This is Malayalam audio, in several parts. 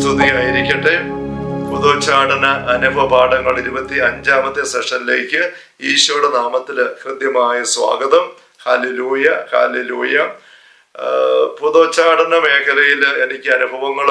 സ്തുതിയായിരിക്കട്ടെ പുതുച്ചാടന അനുഭവ പാഠങ്ങൾ ഇരുപത്തി അഞ്ചാമത്തെ സെഷനിലേക്ക് ഈശോയുടെ നാമത്തില് ഹൃദ്യമായ സ്വാഗതം ഹാലിലൂയ ഹാലിലൂയ പുതുച്ചാടന മേഖലയിൽ എനിക്ക് അനുഭവങ്ങൾ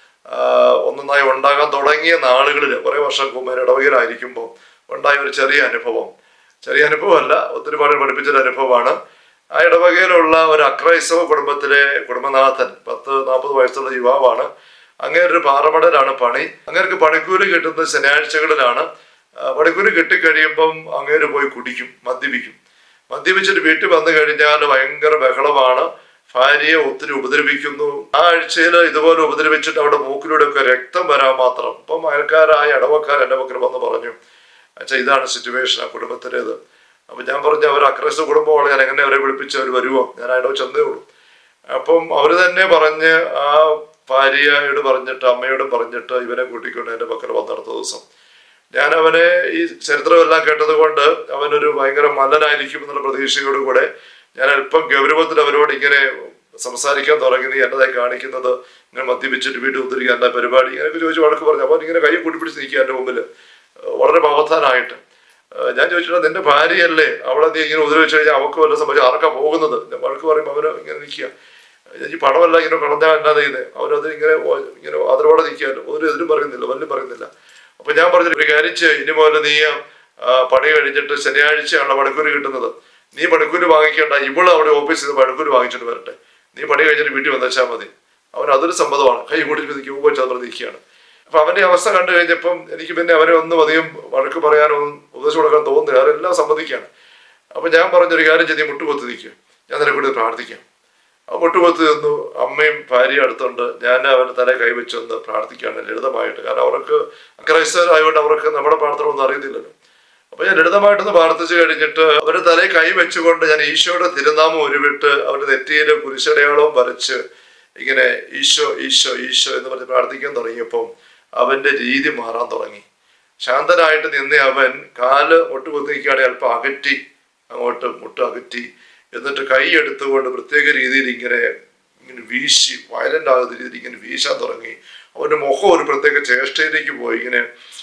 ഒന്നൊന്നായി ഉണ്ടാകാൻ തുടങ്ങിയ നാളുകളിൽ കുറേ വർഷം കുമാര ഇടവകയിലായിരിക്കുമ്പോൾ ഉണ്ടായ ഒരു ചെറിയ അനുഭവം ചെറിയ അനുഭവമല്ല ഒത്തിരി പാട് പഠിപ്പിച്ചൊരു അനുഭവമാണ് ആ ഇടവകയിലുള്ള ഒരു അക്രൈസ്തവ കുടുംബത്തിലെ കുടുംബനാഥൻ പത്ത് നാൽപ്പത് വയസ്സുള്ള യുവാവാണ് അങ്ങനെ ഒരു പാറമടലാണ് പണി അങ്ങേർക്ക് പണിക്കൂലി കിട്ടുന്നത് ശനിയാഴ്ചകളിലാണ് ആ, പണിക്കൂലി കിട്ടിക്കഴിയുമ്പം അങ്ങേര് പോയി കുടിക്കും മദ്യപിക്കും മദ്യപിച്ചിട്ട് വീട്ടിൽ വന്നു കഴിഞ്ഞാൽ ഭയങ്കര ബഹളമാണ് ഭാര്യയെ ഒത്തിരി ഉപദ്രവിക്കുന്നു ആ ആഴ്ചയിൽ ഇതുപോലെ ഉപദ്രവിച്ചിട്ട് അവിടെ മൂക്കിലൂടെ ഒക്കെ രക്തം വരാൻ മാത്രം ഇപ്പം അയൽക്കാരായ ഇടവക്കാർ എൻ്റെ മക്കൾ വന്ന് പറഞ്ഞു അച്ഛാ ഇതാണ് സിറ്റുവേഷൻ ആ കുടുംബത്തിലേത് അപ്പൊ ഞാൻ പറഞ്ഞു അവർ അക്രൈസ്തവ കുടുംബമാണ് ഞാൻ എങ്ങനെ അവരെ വിളിപ്പിച്ച് അവർ വരുമോ ഞാൻ അവിടെ ചെന്നേ ഉള്ളൂ അപ്പം അവർ തന്നെ പറഞ്ഞ് ആ ഭാര്യയോട് പറഞ്ഞിട്ട് അമ്മയോടും പറഞ്ഞിട്ട് ഇവനെ കൂട്ടിക്കൊണ്ട് എൻ്റെ പക്കൽ വന്നെടുത്ത ദിവസം ഞാൻ അവനെ ഈ ചരിത്രമെല്ലാം കേട്ടത് കൊണ്ട് അവനൊരു ഭയങ്കര മല്ലനായിരിക്കും എന്നുള്ള പ്രതീക്ഷയോട് കൂടെ ഞാൻ അല്പം ഗൗരവത്തിൽ അവരോട് ഇങ്ങനെ സംസാരിക്കാൻ തുടങ്ങി നീ എന്നതായി കാണിക്കുന്നത് ഇങ്ങനെ മദ്യപിച്ചിട്ട് വീട്ടിൽ ഉദ്ധരിക്കുക എന്താ പരിപാടി ഇങ്ങനെയൊക്കെ ചോദിച്ചു വഴക്ക് പറഞ്ഞു അപ്പോൾ ഇങ്ങനെ കൈ കൂട്ടിപ്പിടിച്ച് നിൽക്കുക എൻ്റെ മുമ്പിൽ വളരെ ഭവത്താനായിട്ട് ഏഹ് ഞാൻ ചോദിച്ചിട്ട് നിന്റെ ഭാര്യയല്ലേ അവളെ നീ ഇങ്ങനെ ഉപദ്രവിച്ചു കഴിഞ്ഞാൽ അവൾക്ക് വല്ല സംബന്ധിച്ച് ആർക്കാ പോകുന്നത് ഞാൻ വഴക്ക് പറയുമ്പോൾ അവന് ഇങ്ങനെ നിൽക്കുക ഈ പണമല്ല ഇങ്ങനെ കളഞ്ഞാൽ എന്നാ ചെയ്യുന്നത് അവരത് ഇങ്ങനെ ഓ- ഇങ്ങനെ അതിലോടെ നിൽക്കാമല്ലോ ഒരു എതിരും പറയുന്നില്ല വല്ലും പറയുന്നില്ല അപ്പൊ ഞാൻ പറഞ്ഞു ഒരു കാര്യം ചെയ്യ്, ഇനി മുതൽ നീ ആ, പണി കഴിഞ്ഞിട്ട് ശനിയാഴ്ചയാണ് പണിക്കൂലി കിട്ടുന്നത് നീ പണിക്കൂലി വാങ്ങിക്കേണ്ട ഇവള് അവിടെ ഓഫീസിൽ നിന്ന് പണിക്കൂലി വാങ്ങിച്ചിട്ട് വരട്ടെ നീ പണി കഴിഞ്ഞിട്ട് വീട്ടിൽ വന്നേച്ചാൽ മതി അവൻ അതൊരു സമ്മതമാണ് കൈ കൂട്ടി നിൽക്കുമ്പോൾ ചന്ദ്രൻ നിൽക്കുകയാണ് അപ്പൊ അവന്റെ അവസ്ഥ കണ്ടു കഴിഞ്ഞപ്പം എനിക്ക് പിന്നെ അവനെ ഒന്നും അധികം വഴക്ക് പറയാനോ ഒന്നും ഉപദേശം കൊടുക്കാൻ തോന്നുന്നില്ല അവരെല്ലാം സമ്മതിക്കുകയാണ് അപ്പൊ ഞാൻ പറഞ്ഞൊരു കാര്യം ചെയ്ത് നീ മുട്ടുകൊത്ത് നിൽക്കുക ഞാൻ നിന്നെ കൂടി പ്രാർത്ഥിക്കാം ആ മുട്ടുകൊത്ത് നിന്നു അമ്മയും ഭാര്യയും അടുത്തുണ്ട് ഞാൻ അവന് തല കൈവച്ചൊന്ന് പ്രാർത്ഥിക്കുകയാണ് ലളിതമായിട്ട് കാരണം അവർക്ക് അക്രൈസ്തവരായതുകൊണ്ട് അവർക്ക് നമ്മുടെ പ്രാർത്ഥന ഒന്നും അറിയത്തില്ലല്ലോ അപ്പൊ ഞാൻ ലളിതമായിട്ടൊന്ന് പ്രാർത്ഥിച്ചു കഴിഞ്ഞിട്ട് അവരുടെ തലയിൽ കൈ വെച്ചുകൊണ്ട് ഞാൻ ഈശോയുടെ തിരുനാമം ഉരുവിട്ട് അവരുടെ നെറ്റിയിലെ കുരിശടയാളവും വരച്ച് ഇങ്ങനെ ഈശോ ഈശോ ഈശോ എന്ന് പറഞ്ഞ് പ്രാർത്ഥിക്കാൻ തുടങ്ങിയപ്പം അവന്റെ രീതി മാറാൻ തുടങ്ങി ശാന്തനായിട്ട് നിന്ന അവൻ കാല് ഒട്ടുകുത്തിക്കാടെ അല്പം അകറ്റി അങ്ങോട്ട് മുട്ട് അകറ്റി എന്നിട്ട് കൈ എടുത്തുകൊണ്ട് പ്രത്യേക രീതിയിൽ ഇങ്ങനെ ഇങ്ങനെ വീശി വയലന്റ് ആകുന്ന രീതിയിൽ ഇങ്ങനെ വീശാൻ തുടങ്ങി അവന്റെ മുഖം ഒരു പ്രത്യേക ചേഷ്ടയിലേക്ക് പോയി ഇങ്ങനെ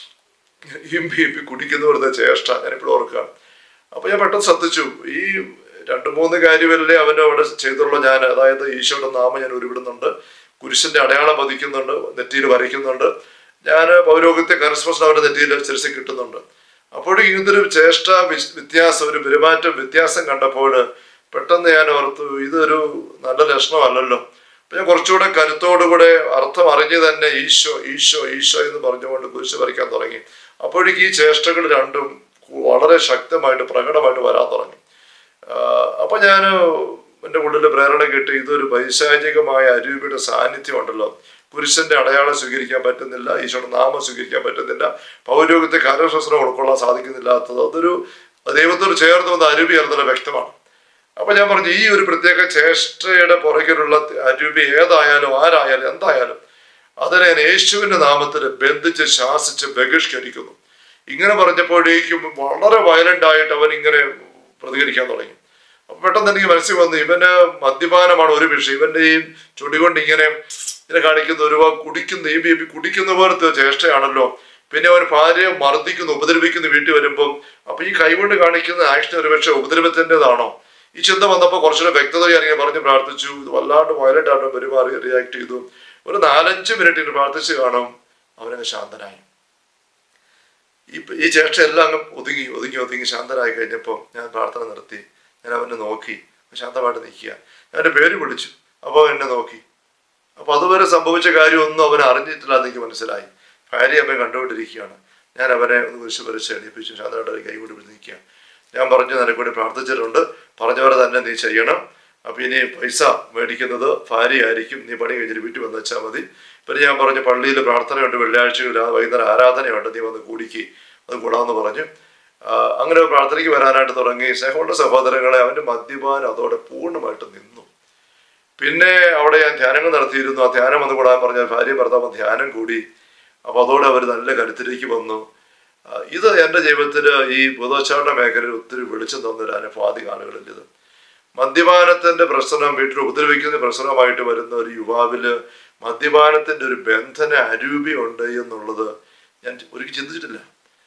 ഇമ്പി ഇമ്പി കുടിക്കുന്ന വെറുതെ ചേഷ്ട ഞാനിപ്പോൾ ഓർക്കുകയാണ് അപ്പൊ ഞാൻ പെട്ടെന്ന് ശ്രദ്ധിച്ചു ഈ രണ്ട് മൂന്ന് കാര്യമല്ലേ അവന് അവിടെ ചെയ്തുള്ള ഞാൻ അതായത് ഈശോയുടെ നാമം ഞാൻ ഉരുവിടുന്നുണ്ട് കുരിശിന്റെ അടയാളം പതിക്കുന്നുണ്ട് നെറ്റിയിൽ വരയ്ക്കുന്നുണ്ട് ഞാൻ പൗരോഗത്യ കരസ്പർശനം അവരുടെ നെറ്റിയിൽ ശിരസിൽ കിട്ടുന്നുണ്ട് അപ്പോഴേക്കും ഇങ്ങനൊരു ചേഷ്ട വി- വ്യത്യാസം ഒരു പെരുമാറ്റം വ്യത്യാസം കണ്ടപ്പോൾ പെട്ടെന്ന് ഞാൻ ഓർത്തു ഇതൊരു നല്ല ലക്ഷണമല്ലല്ലോ അപ്പൊ ഞാൻ കുറച്ചുകൂടെ കരുത്തോടുകൂടെ അർത്ഥം അറിഞ്ഞ് തന്നെ ഈശോ ഈശോ ഈശോ എന്ന് പറഞ്ഞുകൊണ്ട് കുരിശ് വരയ്ക്കാൻ തുടങ്ങി അപ്പോഴേക്കും ഈ ചേഷ്ടകൾ രണ്ടും വളരെ ശക്തമായിട്ട് പ്രകടമായിട്ട് വരാൻ തുടങ്ങി ആഹ് അപ്പൊ ഞാൻ എൻ്റെ ഉള്ളിൽ പ്രേരണ കിട്ടി ഇതൊരു പൈശാചികമായ അരൂപിയുടെ സാന്നിധ്യം ഉണ്ടല്ലോ പുരുഷന്റെ അടയാളം സ്വീകരിക്കാൻ പറ്റുന്നില്ല ഈശോയുടെ നാമം സ്വീകരിക്കാൻ പറ്റുന്നില്ല പൗരോഗത്തെ കാലശാസ്ത്രം ഉൾക്കൊള്ളാൻ സാധിക്കുന്നില്ലാത്തത് അതൊരു ദൈവത്തോട് ചേർന്ന് വന്ന അരൂപി എന്നുള്ള വ്യക്തമാണ് അപ്പൊ ഞാൻ പറഞ്ഞു ഈ ഒരു പ്രത്യേക ചേഷ്ടയുടെ പുറകിലുള്ള അരൂപി ഏതായാലും ആരായാലും എന്തായാലും അതിനെ ഞാൻ യേശുവിന്റെ നാമത്തിൽ ബന്ധിച്ച് ശാസിച്ച് ബഹിഷ്കരിക്കുന്നു ഇങ്ങനെ പറഞ്ഞപ്പോഴേക്കും വളരെ വയലന്റ് ആയിട്ട് അവൻ ഇങ്ങനെ പ്രതികരിക്കാൻ തുടങ്ങി അപ്പൊ പെട്ടെന്ന് എനിക്ക് മനസ്സിൽ വന്നു ഇവന് മദ്യപാനമാണ് ഒരു വിഷയം ഇവന്റെ ഈ ചുടി കൊണ്ട് ഇങ്ങനെ ഇങ്ങനെ കാണിക്കുന്ന ഒരു വാ കുടിക്കുന്ന ഈ ബി- കുടിക്കുന്ന പോലത്തെ ചേഷ്ടയാണല്ലോ പിന്നെ അവൻ ഭാര്യയെ മർദ്ദിക്കുന്നു ഉപദ്രവിക്കുന്നു വീട്ടിൽ വരുമ്പം അപ്പൊ ഈ കൈകൊണ്ട് കാണിക്കുന്ന ആക്ഷൻ ഒരുപക്ഷെ ഉപദ്രവത്തിൻ്റെതാണോ ഈ ചിന്ത വന്നപ്പോൾ കുറച്ചുകൂടെ വ്യക്തത അറിയാൻ പറഞ്ഞ് പ്രാർത്ഥിച്ചു ഇത് വല്ലാണ്ട് വയലന്റ് ആയിട്ട് പെരുമാറി റിയാക്ട് ചെയ്തു ഒരു നാലഞ്ച് മിനിറ്റ് ഇങ്ങനെ പ്രാർത്ഥിച്ച് കാണും അവനങ്ങ് ശാന്തനായി ഈ ഈ ചേഷ്ട എല്ലാം അങ്ങ് ഒതുങ്ങി ഒതുങ്ങി ഒതുങ്ങി ശാന്തനായി കഴിഞ്ഞപ്പോൾ ഞാൻ പ്രാർത്ഥന നിർത്തി ഞാൻ അവനെ നോക്കി ശാന്തമായിട്ട് നിൽക്കുക ഞാൻ എൻ്റെ പേര് വിളിച്ചു അപ്പോൾ അവൻ എന്നെ നോക്കി അപ്പൊ അതുവരെ സംഭവിച്ച കാര്യമൊന്നും അവൻ അറിഞ്ഞിട്ടില്ല എന്ന് എനിക്ക് മനസ്സിലായി ഭാര്യ അമ്മ കണ്ടുകൊണ്ടിരിക്കുകയാണ് ഞാൻ അവനെ ഒന്ന് കുരിശ് വരച്ച് എണീപ്പിച്ചു ശാന്തമായിട്ട് ഒരു കൈ കൂടി പിടിച്ച് നിൽക്കുക ഞാൻ പറഞ്ഞു നിനക്ക് കൂടി പ്രാർത്ഥിച്ചിട്ടുണ്ട് പറഞ്ഞവരെ തന്നെ നീ ചെയ്യണം അപ്പൊ ഇനി പൈസ മേടിക്കുന്നത് ഭാര്യയായിരിക്കും നീ പണി കഴിഞ്ഞിട്ട് വീട്ടിൽ വന്ന് വെച്ചാൽ മതി പിന്നെ ഞാൻ പറഞ്ഞു പള്ളിയിൽ പ്രാർത്ഥനയുണ്ട് വെള്ളിയാഴ്ചകളിൽ ആ വൈകുന്നേരം ആരാധനയുണ്ട് നീ വന്ന് കൂടിക്ക് അത് കൂടാമെന്ന് പറഞ്ഞു ആ, അങ്ങനെ പ്രാർത്ഥനയ്ക്ക് വരാനായിട്ട് തുടങ്ങി സ്നേഹമുള്ള സഹോദരങ്ങളെ അവന്റെ മദ്യപാനം അതോടെ പൂർണ്ണമായിട്ട് നിന്നു പിന്നെ അവിടെ ഞാൻ ധ്യാനങ്ങൾ നടത്തിയിരുന്നു ആ ധ്യാനം വന്ന് കൂടാൻ പറഞ്ഞാൽ ഭാര്യ ഭർത്താവ് ധ്യാനം കൂടി അപ്പൊ അതോടെ അവർ നല്ല കരുത്തിലേക്ക് വന്നു ആ, ഇത് എൻ്റെ ജീവിതത്തിൽ ഈ ബോധോച്ചാരണ മേഖലയിൽ ഒത്തിരി വെളിച്ചം തന്നൊരു അനുഭവം ആദ്യ കാലങ്ങളിൽ ഇത് മദ്യപാനത്തിന്റെ പ്രശ്നം വീട്ടിൽ ഉപദ്രവിക്കുന്ന പ്രശ്നമായിട്ട് വരുന്ന ഒരു യുവാവില് മദ്യപാനത്തിന്റെ ഒരു ബന്ധന അരൂപിയുണ്ട് എന്നുള്ളത് ഞാൻ ഒരിക്കലും ചിന്തിച്ചിട്ടില്ല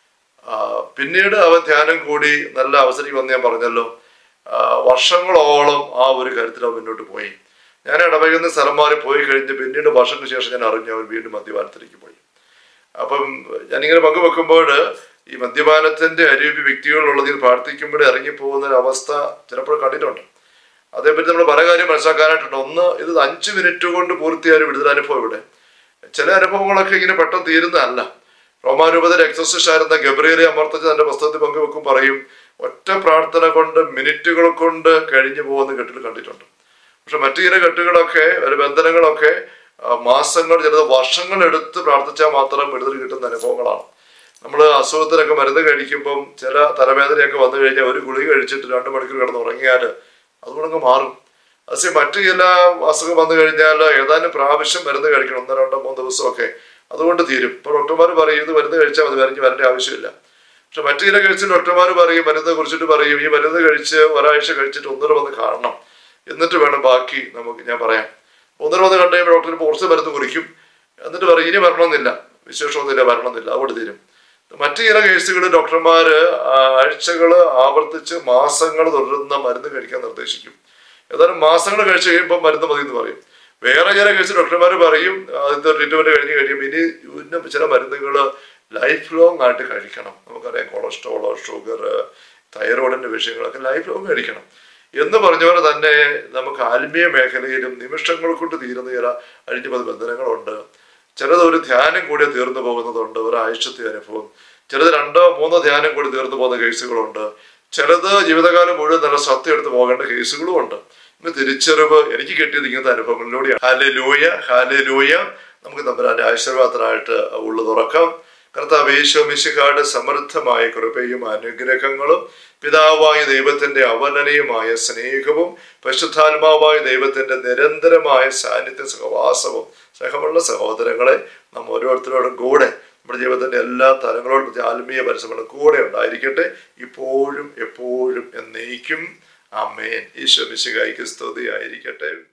ആ, പിന്നീട് അവൻ ധ്യാനം കൂടി നല്ല അവസരം വന്ന് ഞാൻ പറഞ്ഞല്ലോ ആ, വർഷങ്ങളോളം ആ ഒരു കാര്യത്തിൽ അവൻ മുന്നോട്ട് പോയി ഞാൻ ഇടവകുന്ന സ്ഥലം മാറി പോയി കഴിഞ്ഞ് പിന്നീട് വർഷങ്ങൾക്ക് ശേഷം ഞാൻ അറിഞ്ഞു അവൻ വീണ്ടും മദ്യപാനത്തിലേക്ക് പോയി അപ്പം ഞാനിങ്ങനെ പങ്കുവെക്കുമ്പോൾ ഈ മദ്യപാനത്തിന്റെ അരൂപി വ്യക്തികളുള്ളതിൽ പ്രാർത്ഥിക്കുമ്പോൾ ഇറങ്ങിപ്പോകുന്ന ഒരു അവസ്ഥ ചിലപ്പോൾ കണ്ടിട്ടുണ്ട് അതേപറ്റി നമ്മൾ പല കാര്യം മനസ്സിലാക്കാനായിട്ടുണ്ട് ഒന്ന് ഇത് അഞ്ച് മിനിറ്റ് കൊണ്ട് പൂർത്തിയായ ഒരു വിടുതൽ അനുഭവം ഇവിടെ ചില അനുഭവങ്ങളൊക്കെ ഇങ്ങനെ പെട്ടെന്ന് തീരുന്നതല്ല റോമാരൂപതയിൽ എക്സോസിസ്റ്റ് ആയിരുന്ന ഗബ്രിയലെ അമർത്തിച്ച് തന്റെ പുസ്തകത്തിൽ പങ്കുവെക്കും പറയും ഒറ്റ പ്രാർത്ഥന കൊണ്ട് മിനിറ്റുകൾ കൊണ്ട് കഴിഞ്ഞു പോകുന്ന കെട്ടുകൾ കണ്ടിട്ടുണ്ട് പക്ഷെ മറ്റു ചില കെട്ടുകളൊക്കെ ഒരു ബന്ധനങ്ങളൊക്കെ ആ, മാസങ്ങൾ ചിലത് വർഷങ്ങൾ എടുത്ത് പ്രാർത്ഥിച്ചാൽ മാത്രം വിടുതൽ കിട്ടുന്ന അനുഭവങ്ങളാണ് നമ്മൾ അസുഖത്തിനൊക്കെ മരുന്ന് കഴിക്കുമ്പം ചില തലവേദനയൊക്കെ വന്നു കഴിഞ്ഞാൽ ഒരു ഗുളിക കഴിച്ചിട്ട് രണ്ട് മണിക്കൂർ കിടന്ന് ഉറങ്ങിയാൽ അതുകൊണ്ടങ്ങ് മാറും പക്ഷേ മറ്റു ചില അസുഖം വന്നു കഴിഞ്ഞാൽ ഏതാനും പ്രാവശ്യം മരുന്ന് കഴിക്കണം ഒന്നോ രണ്ടോ മൂന്ന് ദിവസമൊക്കെ അതുകൊണ്ട് തീരും ഇപ്പോൾ ഡോക്ടർമാർ പറയും ഇത് മരുന്ന് കഴിച്ചാൽ മതി വരഞ്ഞ് വരേണ്ട ആവശ്യമില്ല പക്ഷെ മറ്റു ചില കഴിച്ച് ഡോക്ടർമാർ പറയും മരുന്ന് കുറിച്ചിട്ട് പറയും ഈ മരുന്ന് കഴിച്ച് ഒരാഴ്ച കഴിച്ചിട്ട് ഒന്നര വന്ന് കാണണം എന്നിട്ട് വേണം ബാക്കി നമുക്ക് ഞാൻ പറയാം ഒന്നര വന്ന് കണ്ടു കഴിയുമ്പോൾ ഡോക്ടറിന് കുറച്ച് മരുന്ന് കുറിക്കും എന്നിട്ട് പറയും ഇനി വരണമെന്നില്ല വിശേഷമൊന്നുമില്ല വരണമെന്നില്ല അവിടെ തീരും മറ്റു ചില കേസുകളിൽ ഡോക്ടർമാര് ആഴ്ചകൾ ആവർത്തിച്ച് മാസങ്ങൾ തുടരുന്ന മരുന്ന് കഴിക്കാൻ നിർദ്ദേശിക്കും ഏതായാലും മാസങ്ങൾ കഴിച്ച് കഴിയുമ്പോൾ മരുന്ന് മതി എന്ന് പറയും വേറെ ചില കേസ് ഡോക്ടർമാർ പറയും ആദ്യത്തെ ട്രീറ്റ്മെന്റ് കഴിഞ്ഞ് കഴിയുമ്പോൾ ഇനി ഇന്ന ചില മരുന്നുകൾ ലൈഫ് ലോങ് ആയിട്ട് കഴിക്കണം നമുക്കറിയാം കൊളസ്ട്രോള് ഷുഗർ തൈറോയിഡിന്റെ വിഷയങ്ങളൊക്കെ ലൈഫ് ലോങ് കഴിക്കണം എന്ന് പറഞ്ഞ പോലെ തന്നെ നമുക്ക് ആത്മീയ മേഖലയിലും നിമിഷങ്ങൾ കൊണ്ട് തീരുന്ന ചില അഴിഞ്ഞുപത് ബന്ധനങ്ങളുണ്ട് ചിലത് ഒരു ധ്യാനം കൂടി തീർന്നു പോകുന്നതുണ്ട് ഒരാഴ്ചത്തെ അനുഭവം ചിലത് രണ്ടോ മൂന്നോ ധ്യാനം കൂടി തീർന്നു പോകുന്ന കേസുകളുണ്ട് ചിലത് ജീവിതകാലം മുഴുവൻ നല്ല ശ്രദ്ധ എടുത്ത് പോകേണ്ട കേസുകളും ഉണ്ട് ഇന്ന് തിരിച്ചറിവ് എനിക്ക് കിട്ടിയത് ഇങ്ങനത്തെ അനുഭവങ്ങളിലൂടെയാണ് ഹാലെ ലൂയ ഹാലെ ലൂയ നമുക്ക് തമ്മിൽ ആശീർവാദത്തിനായിട്ട് ഉള്ളു തുറക്കാം കർത്താവ് യേശോമിശിഹാട് സമൃദ്ധമായ കൃപയും അനുഗ്രഹങ്ങളും പിതാവായ ദൈവത്തിന്റെ അവനനയുമായ സ്നേഹവും പരിശുദ്ധാത്മാവായ ദൈവത്തിന്റെ നിരന്തരമായ സാന്നിധ്യ സഹവാസവും സഹമുള്ള സഹോദരങ്ങളെ നാം ഓരോരുത്തരോടും കൂടെ നമ്മുടെ ജീവിതത്തിന്റെ എല്ലാ തലങ്ങളോടും ആത്മീയ പരിശ്രമങ്ങളും കൂടെ ഉണ്ടായിരിക്കട്ടെ ഇപ്പോഴും എപ്പോഴും എന്നേക്കും അമ്മേൻ ഈശോ മിശിഹായിക്ക് സ്തുതി ആയിരിക്കട്ടെ